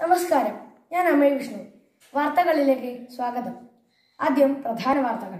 നമസ്കാരം ഞാൻ അമയ് വിഷ്ണു വാർത്തകളിലേക്ക് സ്വാഗതം ആദ്യം പ്രധാന വാർത്തകൾ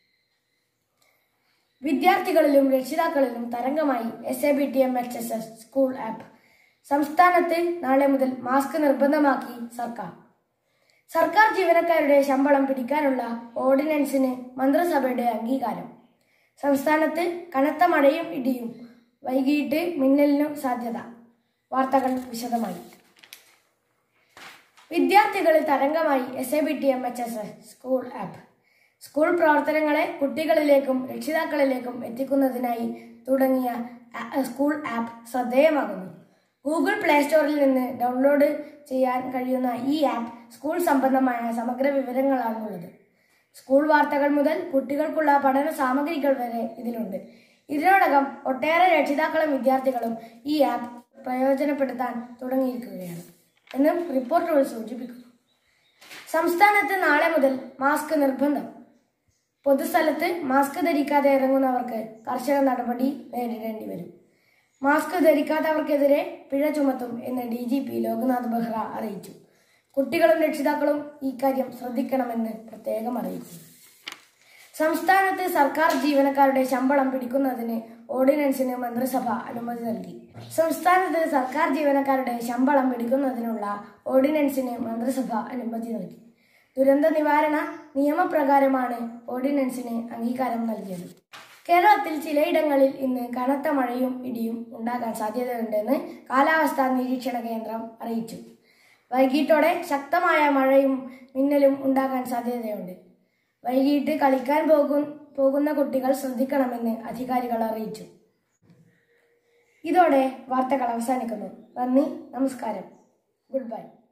വിദ്യാർത്ഥികളിലും രക്ഷിതാക്കളിലും തരംഗമായി S A B T M H S S school app സംസ്ഥാനത്ത് നാളെ മുതൽ മാസ്ക് നിർബന്ധമാക്കി സർക്കാർ സർക്കാർ ജീവനക്കാരുടെ ശമ്പളം പിടിക്കാനുള്ള ഓർഡിനൻസിന് മന്ത്രിസഭയുടെ അംഗീകാരം സംസ്ഥാനത്ത് കനത്ത മഴയും ഇടിയും വൈകിട്ട് മിന്നലിനും സാധ്യത വാർത്തകൾ വിശദമായി വിദ്യാർത്ഥികളിൽ തരംഗമായി S A B T M H S S school app school പ്രവർത്തനങ്ങളെ കുട്ടികളിലേക്കും രക്ഷിതാക്കളിലേക്കും എത്തിക്കുന്നതിനായി തുടങ്ങിയ ആ- സ്കൂൾ ആപ്പ് ശ്രദ്ധേയമാകുന്നു ഗൂഗിൾ പ്ലേ സ്റ്റോറിൽ നിന്ന് ഡൗൺലോഡ് ചെയ്യാൻ കഴിയുന്ന ഈ ആപ്പ് സ്കൂൾ സംബന്ധമായ സമഗ്ര വിവരങ്ങളാണുള്ളത് സ്കൂൾ വാർത്തകൾ മുതൽ കുട്ടികൾക്കുള്ള പഠന സാമഗ്രികൾ വരെ ഇതിലുണ്ട് ഇതിനോടകം ഒട്ടേറെ രക്ഷിതാക്കളും വിദ്യാർത്ഥികളും ഈ ആപ്പ് പ്രയോജനപ്പെടുത്താൻ തുടങ്ങിയിരിക്കുകയാണ് എന്നും റിപ്പോർട്ടുകൾ സൂചിപ്പിക്കുന്നു സംസ്ഥാനത്ത് നാളെ മുതൽ മാസ്ക് നിർബന്ധം പൊതുസ്ഥലത്ത് മാസ്ക് ധരിക്കാതെ ഇറങ്ങുന്നവർക്ക് കർശന നടപടി നേരിടേണ്ടി വരും മാസ്ക് ധരിക്കാത്തവർക്കെതിരെ പിഴ ചുമത്തും എന്ന് D G P Loknath Behera അറിയിച്ചു കുട്ടികളും രക്ഷിതാക്കളും ഇക്കാര്യം ശ്രദ്ധിക്കണമെന്ന് പ്രത്യേകം അറിയിച്ചു സംസ്ഥാനത്ത് സർക്കാർ ജീവനക്കാരുടെ ശമ്പളം പിടിക്കുന്നതിന് ഓർഡിനൻസിന് മന്ത്രിസഭ അനുമതി നൽകി സംസ്ഥാനത്ത് സർക്കാർ ജീവനക്കാരുടെ ശമ്പളം പിടിക്കുന്നതിനുള്ള ഓർഡിനൻസിന് മന്ത്രിസഭ അനുമതി നൽകി ദുരന്ത നിവാരണ നിയമപ്രകാരമാണ് ഓർഡിനൻസിന് അംഗീകാരം നൽകിയത് കേരളത്തിൽ ചിലയിടങ്ങളിൽ ഇന്ന് കനത്ത മഴയും ഇടിയും ഉണ്ടാകാൻ സാധ്യതയുണ്ടെന്ന് കാലാവസ്ഥാ നിരീക്ഷണ കേന്ദ്രം അറിയിച്ചു വൈകിട്ടോടെ ശക്തമായ മഴയും മിന്നലും ഉണ്ടാകാൻ സാധ്യതയുണ്ട് വൈകിട്ട് കളിക്കാൻ പോകും പോകുന്ന കുട്ടികൾ ശ്രദ്ധിക്കണമെന്ന് അധികാരികൾ അറിയിച്ചു ഇതോടെ വാർത്തകൾ അവസാനിക്കുന്നു നന്ദി നമസ്കാരം ഗുഡ് ബൈ